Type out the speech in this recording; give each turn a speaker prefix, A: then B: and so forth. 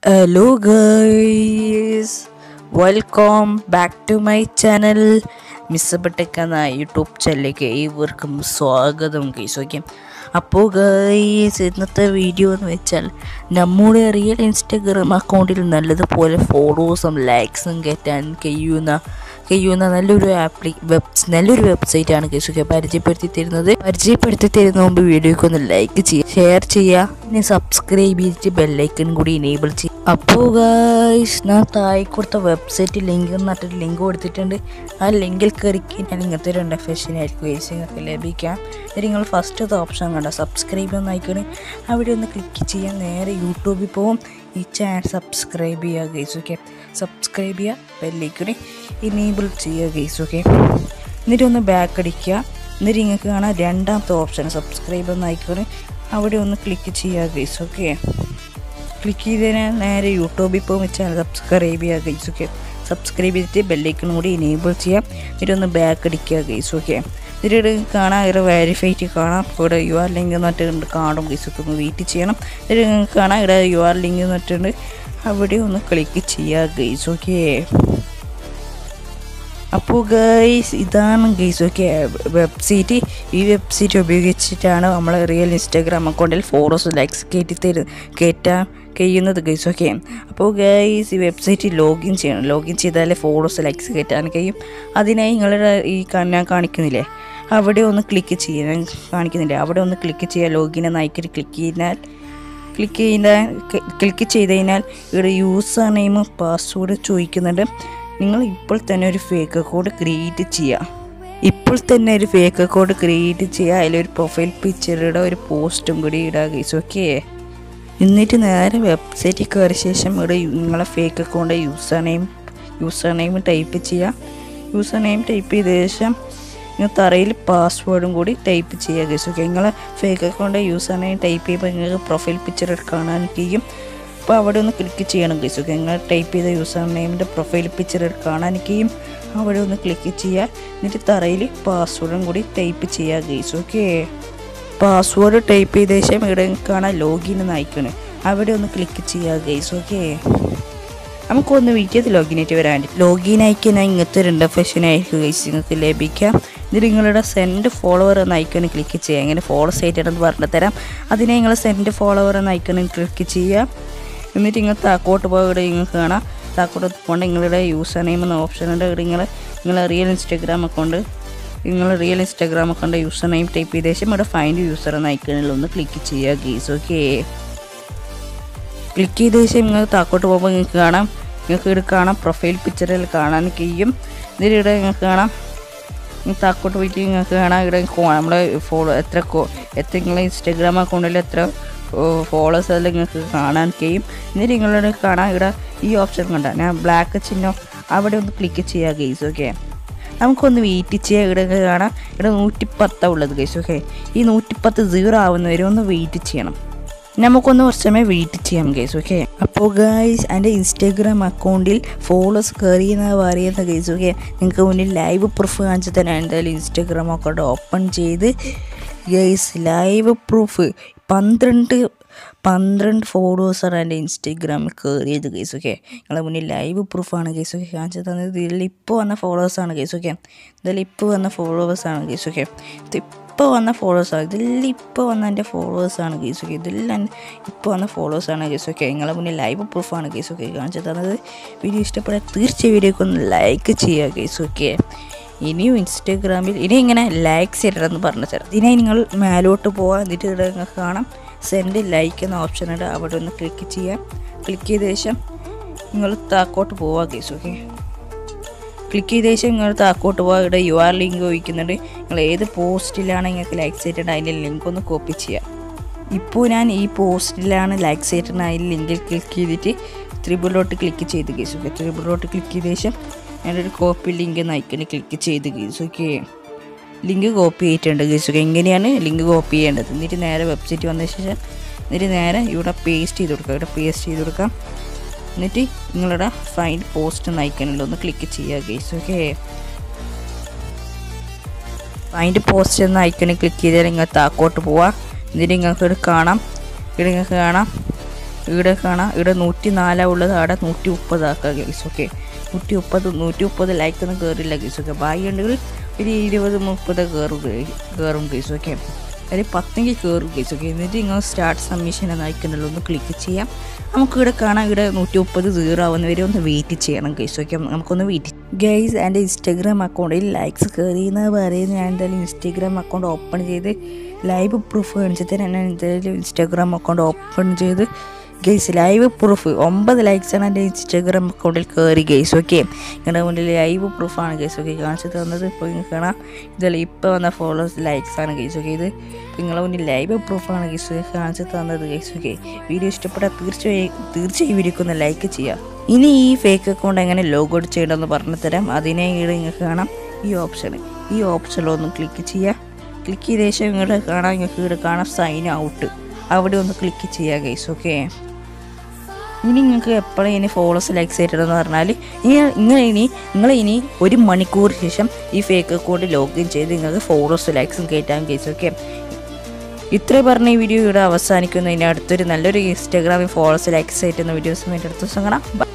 A: Hello guys welcome back to my channel മിസ്സപ്പെട്ടേക്ക് എന്ന YouTube ചാനലിലേക്ക് ഏവർക്കും സ്വാഗതം ഗൈസ് ഓക്കെ അപ്പോൾ ഗൈസ് ഇന്നത്തെ വീഡിയോ എന്ന് വെച്ചാൽ നമ്മുടെ റിയൽ ഇൻസ്റ്റാഗ്രാം അക്കൗണ്ടിൽ നല്ലതുപോലെ ഫോളോസും ലൈക്സും കയറ്റാൻ കഴിയുന്ന കഴിയുന്ന നല്ലൊരു ആപ്ലി വെബ് നല്ലൊരു വെബ്സൈറ്റ് ആണ് കേസുക്കെ പരിചയപ്പെടുത്തി തരുന്നത് പരിചയപ്പെടുത്തി തരുന്ന മുമ്പ് വീഡിയോക്ക് ഒന്ന് ലൈക്ക് ചെയ്യുക ഷെയർ ചെയ്യുക പിന്നെ സബ്സ്ക്രൈബ് ചെയ്തിട്ട് ബെല്ലൈക്കൺ കൂടി എനേബിൾ ചെയ്യുക അപ്പോൾ ഗൈസ് ഞാൻ താഴെ കൊടുത്ത വെബ്സൈറ്റ് ലിങ്ക് എന്നിട്ട് ലിങ്ക് കൊടുത്തിട്ടുണ്ട് ആ ലിങ്കിൽ കയറി കഴിഞ്ഞാൽ ഇങ്ങനത്തെ ഒരു ഇൻ്റർഫേഷൻ ആയിരിക്കും ഗൈസ് നിങ്ങൾക്ക് ലഭിക്കാം ഇത് നിങ്ങൾ ഫസ്റ്റ് ഓപ്ഷൻ കണ്ട സബ്സ്ക്രൈബ് ഒന്ന് ആയിക്കോണേ അവിടെ ഒന്ന് ക്ലിക്ക് ചെയ്യാൻ നേരെ യൂട്യൂബിൽ പോകും ഈ ചാനൽ സബ്സ്ക്രൈബ് ചെയ്യുക ഗൈസ് ഓക്കെ സബ്സ്ക്രൈബ് ചെയ്യുക ബെല്ലൈക്കണേ ഇനേബിൾ ചെയ്യുക ഗൈസ് ഓക്കെ എന്നിട്ട് ഒന്ന് ബാക്ക് അടിക്കുക എന്നിട്ട് നിങ്ങൾക്ക് കാണാം രണ്ടാമത്തെ ഓപ്ഷൻ സബ്സ്ക്രൈബ് ഒന്ന് ആയിക്കോണേ അവിടെ ഒന്ന് ക്ലിക്ക് ചെയ്യുക ഗൈസ് ഓക്കെ ക്ലിക്ക് ചെയ്തതിനാൽ നേരെ യൂട്യൂബിൽ പോകും ചാനൽ സബ്സ്ക്രൈബ് ചെയ്യുക ഗൈസ് ഓക്കെ സബ്സ്ക്രൈബ് ചെയ്തിട്ട് ബെല്ലൈക്കൺ കൂടി എനേബിൾ ചെയ്യാം എന്നിട്ട് ഒന്ന് ബാക്ക് അടിക്കുക ഗൈസ് ഓക്കെ എന്നിട്ട് ഇവിടെ കാണാം ഇവിടെ വെരിഫൈറ്റ് കാണാം ഇവിടെ യു ആർ ലിങ്ക് എന്നിട്ടുണ്ട് കാണും ഗൈസ് ഒക്കെ ഒന്ന് വെയിറ്റ് ചെയ്യണം എന്നിട്ട് നിങ്ങൾക്ക് കാണാം ഇവിടെ യു ആർ ലിങ്ക് എന്നിട്ടുണ്ട് അവിടെ ഒന്ന് ക്ലിക്ക് ചെയ്യുക ഗൈസ് ഓക്കെ അപ്പോൾ ഗൈസ് ഇതാണ് ഗൈസ് ഓക്കെ വെബ്സൈറ്റ് ഈ വെബ്സൈറ്റ് ഉപയോഗിച്ചിട്ടാണ് നമ്മൾ റിയൽ ഇൻസ്റ്റാഗ്രാം അക്കൗണ്ടിൽ ഫോട്ടോസ് ലൈക്സ് കയറ്റി തരു കയറ്റാൻ കഴിയുന്നത് ഗൈസ് ഓക്കെ അപ്പോൾ ഗൈസ് ഈ വെബ്സൈറ്റ് ലോഗിൻ ചെയ്യണം ലോഗിൻ ചെയ്താലേ ഫോട്ടോസ് ലൈക്സ് കയറ്റാൻ കഴിയും അതിനായി നിങ്ങളുടെ ഈ കാ- ഞാൻ കാണിക്കുന്നില്ലേ അവിടെ ഒന്ന് ക്ലിക്ക് ചെയ്യാൻ ഞാൻ കാണിക്കുന്നില്ലേ അവിടെ ഒന്ന് ക്ലിക്ക് ചെയ്യുക ലോഗിൻ എന്ന് ആയിക്കിട്ട് ക്ലിക്ക് ചെയ്താൽ ക്ലിക്ക് ചെയ്ത ക്ലിക്ക് ചെയ്ത് കഴിഞ്ഞാൽ ഇവിടെ യൂസർ നെയിം പാസ്വേഡ് ചോദിക്കുന്നുണ്ട് നിങ്ങൾ ഇപ്പോൾ തന്നെ ഒരു ഫേക്ക് അക്കൗണ്ട് ക്രിയേറ്റ് ചെയ്യുക ഇപ്പോൾ തന്നെ ഒരു ഫേക്ക് അക്കൗണ്ട് ക്രിയേറ്റ് ചെയ്യുക അതിലൊരു പ്രൊഫൈൽ പിക്ചറുടെ ഒരു പോസ്റ്റും കൂടി ഇടുക ഗൈസ് ഓക്കെ എന്നിട്ട് നേരെ വെബ്സൈറ്റിൽ കയറിയ ശേഷം ഇവിടെ നിങ്ങളെ fake account user name user name type ചെയ്യുക യൂസർ നെയിം ടൈപ്പ് ചെയ്ത ശേഷം നിങ്ങൾ തറയിൽ പാസ്വേഡും കൂടി ടൈപ്പ് ചെയ്യുക ഗൈസ് ഓക്കെ നിങ്ങളെ fake account user name type ചെയ്യുമ്പോൾ നിങ്ങൾക്ക് പ്രൊഫൈൽ പിക്ചർ കാണാൻ കഴിയും അപ്പോൾ അവിടെ ഒന്ന് ക്ലിക്ക് ചെയ്യണം ഗൈസ് ഓക്കെ നിങ്ങൾ ടൈപ്പ് ചെയ്ത യൂസർ നെയിമിൻ്റെ പ്രൊഫൈൽ പിക്ചർ കാണാൻ കഴിയും അവിടെ ഒന്ന് ക്ലിക്ക് ചെയ്യുക എന്നിട്ട് തറയിൽ പാസ്വേഡും കൂടി ടൈപ്പ് ചെയ്യുക ഗൈസ് ഓക്കെ പാസ്വേഡ് ടൈപ്പ് ചെയ്ത ശേഷം ഇവിടെ കാണാൻ ലോഗിൻ എന്ന് അയക്കണം അവിടെ ഒന്ന് ക്ലിക്ക് ചെയ്യുക ഗൈസ് ഓക്കെ നമുക്കൊന്ന് വീട്ടിൽ ലോഗിൻ ആയിട്ട് വരാൻ ലോഗിൻ അയക്കാൻ ഇങ്ങനത്തെ ഒരു ഇൻ്റർഫേഷൻ ആയിരിക്കും ഗൈസ് നിങ്ങൾക്ക് ലഭിക്കാം ഇതിൽ നിങ്ങളുടെ സെൻഡ് ഫോളോവർ എന്ന ഐക്കണിൽ ക്ലിക്ക് ചെയ്യുക എങ്ങനെ ഫോളോ ചെയ്തിട്ടെന്ന് പറഞ്ഞു തരാം അതിനെ നിങ്ങൾ സെൻഡ് ഫോളോവർ എന്ന ഐക്കണിൽ ക്ലിക്ക് ചെയ്യുക എന്നിട്ട് നിങ്ങൾ താക്കോട്ട് പോയി ഇവിടെ നിങ്ങൾക്ക് കാണാം താക്കോട്ട് പോകേണ്ട നിങ്ങളുടെ യൂസർ നെയിം എന്ന ഓപ്ഷൻ ഉണ്ട് ഇവിടെ നിങ്ങൾ നിങ്ങളെ റിയൽ ഇൻസ്റ്റാഗ്രാം അക്കൗണ്ട് നിങ്ങൾ real Instagram account user name type ചെയ്ത ശേഷം ഇവിടെ ഫൈൻഡ് യൂസർ എന്ന ഐക്കണിൽ ഒന്ന് ക്ലിക്ക് ചെയ്യുക ഗീസ് ഓക്കെ ക്ലിക്ക് ചെയ്ത ശേഷം നിങ്ങൾ താക്കോട്ട് പോകുമ്പോൾ നിങ്ങൾക്ക് കാണാം നിങ്ങൾക്ക് ഇവിടെ കാണാം പ്രൊഫൈൽ പിക്ചറിൽ കാണാൻ കഴിയും ഇതിൽ ഇവിടെ നിങ്ങൾക്ക് കാണാം ഈ താക്കോട്ട് പോയിട്ട് നിങ്ങൾക്ക് കാണാം ഇവിടെ കോ- നമ്മളെ ഫോളോ എത്ര കോ- എത്ര നിങ്ങളെ ഇൻസ്റ്റാഗ്രാം അക്കൗണ്ടിൽ എത്ര ഫോളോവേഴ്സ് എല്ലാം നിങ്ങൾക്ക് കാണാൻ കഴിയും എന്നിട്ട് നിങ്ങളോട് കാണാം ഇവിടെ ഈ ഓപ്ഷൻ കണ്ട ഞാൻ ബ്ലാക്ക് ചിഹ്നം അവിടെ ഒന്ന് ക്ലിക്ക് ചെയ്യുക ഗെയ്സ് ഓക്കെ നമുക്കൊന്ന് വെയിറ്റ് ചെയ്യുക ഇവിടെ കാണാം ഇവിടെ നൂറ്റിപ്പത്താണ് ഉള്ളത് ഗൈസ് ഓക്കെ ഈ നൂറ്റിപ്പത്ത് സീറോ ആവുന്നവരെ ഒന്ന് വെയിറ്റ് ചെയ്യണം നമുക്കൊന്ന് കുറച്ച് സമയം വെയിറ്റ് ചെയ്യാം ഗൈസ് ഓക്കെ അപ്പോൾ ഗൈസ് എൻ്റെ ഇൻസ്റ്റാഗ്രാം അക്കൗണ്ടിൽ ഫോളോസ് കയറി എന്ന് പറയുന്ന ഗൈസ് ഓക്കെ നിങ്ങൾക്ക് മുന്നിൽ ലൈവ് പ്രൂഫ് കാണിച്ചു തരാൻ എന്തായാലും ഇൻസ്റ്റാഗ്രാം അക്കൗണ്ട് ഓപ്പൺ ചെയ്ത് ഗൈസ് ലൈവ് പ്രൂഫ് പന്ത്രണ്ട് പന്ത്രണ്ട് ഫോളോവേഴ്സാണ് എൻ്റെ ഇൻസ്റ്റാഗ്രാമിൽ കയറിയത് ഗൈസ് ഓക്കെ നിങ്ങളെ മുന്നിൽ ലൈവ് പ്രൂഫാണ് ഗൈസ് ഓക്കെ കാണിച്ചു തന്നത് ഇതിൽ ഇപ്പോൾ വന്ന ഫോളോവേഴ്സാണ് ഗൈസ് ഓക്കെ ഇതിൽ ഇപ്പോൾ വന്ന ഫോളോവേഴ്സാണ് ഗൈസ് ഓക്കെ ഇത് ഇപ്പോൾ വന്ന ഫോളോവേഴ്സാണ് ഇതിൽ ഇപ്പോൾ വന്ന എൻ്റെ ഫോളോവേഴ്സാണ് ഗൈസ് ഓക്കെ ഇതിൽ ഇപ്പോൾ വന്ന ഫോളോവേഴ്സാണ് ഗൈസ് ഓക്കെ നിങ്ങളെ മുന്നിൽ ലൈവ് പ്രൂഫാണ് ഗൈസ് ഓക്കെ കാണിച്ചു തന്നത് വീഡിയോ ഇഷ്ടപ്പെടാൻ തീർച്ചയായും വീഡിയോക്ക് ഒന്ന് ലൈക്ക് ചെയ്യുക ഗൈസ് ഓക്കെ ഇനിയും ഇൻസ്റ്റാഗ്രാമിൽ ഇനി ഇങ്ങനെ ലൈക്സ് ചെയ്യണമെന്ന് പറഞ്ഞു തരാം ഇതിനായി നിങ്ങൾ മേലോട്ട് പോവുക എന്നിട്ട് ഇവിടെ നിങ്ങൾക്ക് കാണാം സെൻഡ് ലൈക്ക് എന്ന ഓപ്ഷൻ ഉണ്ട് അവിടെ ഒന്ന് ക്ലിക്ക് ചെയ്യാം ക്ലിക്ക് ചെയ്ത ശേഷം നിങ്ങൾ താക്കോട്ട് പോവുക ഗൈസ് ഓക്കെ ക്ലിക്ക് ചെയ്ത ശേഷം നിങ്ങൾ താക്കോട്ട് പോവുക ഇവിടെ യു ആർ ലിങ്ക് ചോദിക്കുന്നുണ്ട് നിങ്ങൾ ഏത് പോസ്റ്റിലാണ് നിങ്ങൾക്ക് ലൈക്ക് ചെയ്തിട്ടുണ്ട് അതിൻ്റെ ലിങ്ക് ഒന്ന് കോപ്പി ചെയ്യുക ഇപ്പോൾ ഞാൻ ഈ പോസ്റ്റിലാണ് ലൈക്ക് ചെയ്തിട്ടുണ്ട് അതിൽ ലിങ്കിൽ ക്ലിക്ക് ചെയ്തിട്ട് ത്രിബിളോട്ട് ക്ലിക്ക് ചെയ്ത് ഗീസ് ഓക്കെ ത്രിബിളോട്ട് ക്ലിക്ക് ചെയ്ത ശേഷം ഞാനൊരു കോപ്പി ലിങ്ക് നയിക്കണ ക്ലിക്ക് ചെയ്ത് ഗീസ് ഓക്കെ ലിങ്ക് കോപ്പി ചെയ്തിട്ടുണ്ട് ഗീസ് ഓക്കെ എങ്ങനെയാണ് ലിങ്ക് കോപ്പി ചെയ്യേണ്ടത് എന്നിട്ട് നേരെ വെബ്സൈറ്റ് വന്ന ശേഷം എന്നിട്ട് നേരെ ഇവിടെ പേസ്റ്റ് ചെയ്ത് കൊടുക്കുക ഇവിടെ പേസ്റ്റ് ചെയ്ത് കൊടുക്കാം എന്നിട്ട് നിങ്ങളുടെ ഫൈൻഡ് പോസ്റ്റ് നയിക്കണല്ലോ ഒന്ന് ക്ലിക്ക് ചെയ്യുക ഗീസ് ഓക്കെ ഫൈൻഡ് പോസ്റ്റ് എന്ന ഐക്കണിൽ ക്ലിക്ക് ചെയ്താൽ നിങ്ങൾ താക്കോട്ട് പോവാം എന്നിട്ട് നിങ്ങൾക്ക് ഇവിടെ കാണാം ഇവിടെ നിങ്ങൾക്ക് കാണാം ഇവിടെ കാണാം ഇവിടെ നൂറ്റി നാലാ ഉള്ളത് അവിടെ നൂറ്റി മുപ്പതാക്കുക ഗൈസ് ഓക്കെ നൂറ്റി മുപ്പത് നൂറ്റി മുപ്പത് ലൈക്ക് ഒന്നും കയറില്ല ഗൈസ് ഓക്കെ ബാക്കി ഉണ്ടെങ്കിൽ ഒരു ഇരുപത് മുപ്പത് കയറും കയറും ഗൈസ് ഓക്കെ ഒരു പത്തെങ്കിൽ കയറും ഗൈസ് ഓക്കെ എന്നിട്ട് നിങ്ങൾ സ്റ്റാർട്ട് സബ്മിഷൻ എന്ന് അയക്കുന്നുള്ളൂ ഒന്ന് ക്ലിക്ക് ചെയ്യാം നമുക്ക് ഇവിടെ കാണാം ഇവിടെ നൂറ്റി മുപ്പത് സീറോ ആവുന്ന വരെ ഒന്ന് വെയിറ്റ് ചെയ്യണം ഗൈസ് ഓക്കെ നമുക്കൊന്ന് വെയിറ്റ് ഗൈസ് എൻ്റെ ഇൻസ്റ്റാഗ്രാം അക്കൗണ്ടിൽ ലൈക്സ് കയറി എന്ന് പറയുന്നത് ഞാൻ എന്തായാലും ഇൻസ്റ്റാഗ്രാം അക്കൗണ്ട് ഓപ്പൺ ചെയ്ത് ലൈവ് പ്രൂഫ് കാണിച്ചിട്ട് ഞാൻ എന്തായാലും ഇൻസ്റ്റാഗ്രാം അക്കൗണ്ട് ഓപ്പൺ ചെയ്ത് ഗൈസ് ലൈവ് പ്രൂഫ് ഒമ്പത് ലൈക്സാണ് എൻ്റെ ഇൻസ്റ്റാഗ്രാം അക്കൗണ്ടിൽ കയറി ഗൈസ് ഓക്കെ നിങ്ങളുടെ മുന്നിൽ ലൈവ് പ്രൂഫാണ് ഗൈസ് ഓക്കെ കാണിച്ചു തന്നത് ഇപ്പോൾ നിങ്ങൾക്ക് കാണാം ഇതല്ല ഇപ്പോൾ വന്ന ഫോളോവേഴ്സ് ലൈക്സാണ് ഗൈസ് ഓക്കെ ഇത് നിങ്ങളുടെ മുന്നിൽ ലൈവ് പ്രൂഫാണ് ഗൈസ് ഓക്കെ കാണിച്ചു തന്നത് ഗൈസ് ഓക്കെ വീഡിയോ ഇഷ്ടപ്പെട്ടാൽ തീർച്ചയായും തീർച്ചയായും വീഡിയോക്ക് ഒന്ന് ലൈക്ക് ചെയ്യാം ഇനി ഈ ഫേക്ക് അക്കൗണ്ട് എങ്ങനെ ലോഗ് ഔട്ട് ചെയ്യണമെന്ന് പറഞ്ഞു തരാം അതിനെ ഇവിടെ നിങ്ങൾക്ക് കാണാം ഈ ഓപ്ഷൻ ഈ ഓപ്ഷനിലൊന്ന് ക്ലിക്ക് ചെയ്യുക ക്ലിക്ക് ചെയ്ത ശേഷം ഇങ്ങോട്ട് കാണാം നിങ്ങൾക്ക് ഇവിടെ കാണാം സൈൻ ഔട്ട് അവിടെ ഒന്ന് ക്ലിക്ക് ചെയ്യുക ഗൈസ് ഓക്കെ ഇനി നിങ്ങൾക്ക് എപ്പോഴും ഇനി ഫോളോസ് ലൈക്സ് ആയിട്ടെന്ന് പറഞ്ഞാൽ നിങ്ങൾ ഇനി നിങ്ങൾ ഇനി ഒരു മണിക്കൂർ ശേഷം ഈ ഫേക്ക് അക്കൗണ്ട് ലോഗിൻ ചെയ്ത് നിങ്ങൾക്ക് ഫോളോസ് ലൈക്സും കയറ്റാൻ കേസ് ഓക്കെ ഇത്ര പറഞ്ഞ ഈ വീഡിയോ ഇവിടെ അവസാനിക്കുന്നു ഇനി അടുത്തൊരു നല്ലൊരു ഇൻസ്റ്റാഗ്രാമിൽ ഫോളോസ് ലൈക്സ് ആയിട്ടുന്ന വീഡിയോസും എൻ്റെ അടുത്ത് ദിവസം കാണാം Bye.